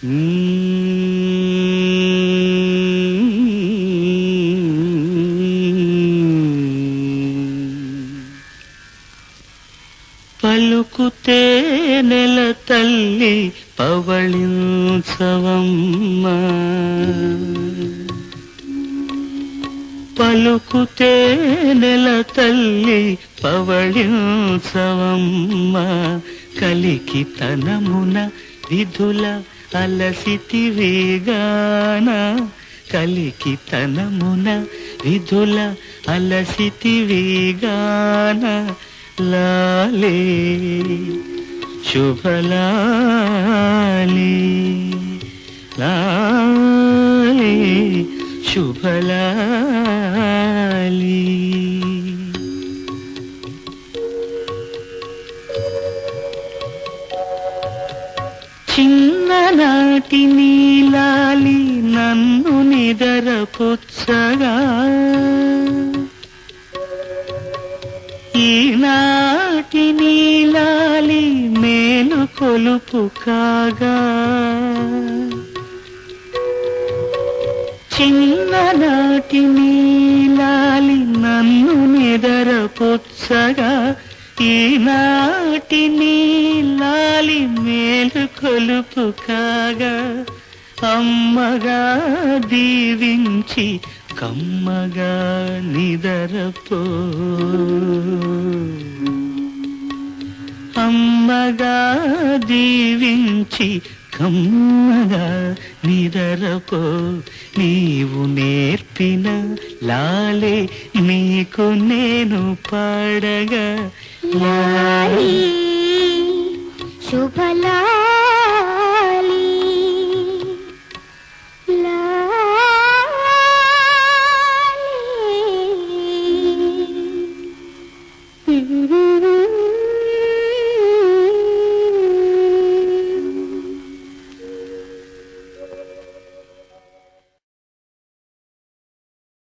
పలుకుతే నెల తల్లి పవళించవమ్మా పలుకుతే నెల తల్లి పవళించవమ్మా కలికి తనమున విధుల అలసితి వేగాన కలికి తనమున విధుల అలసితి వేగాన లాలే శుభలాలి లాలి శుభలాలి చిన్ననాటి నీలాలి నన్ను నిదరపుచ్చగా ఈనాటి నీలాలి మేలు కొలుపు కాగా చిన్ననాటి నీలాలి నన్ను నిదరపుచ్చగా ఈనాటి నీలాలి మేలు కొలుపు కాగా అమ్మగా దీవించి కమ్మగా నిదరపో అమ్మగా దీవించి కమ్మగా నిదరపో నీవు నేర్పిన లాలే నీకు నేను పాడగా లాలి శుభలా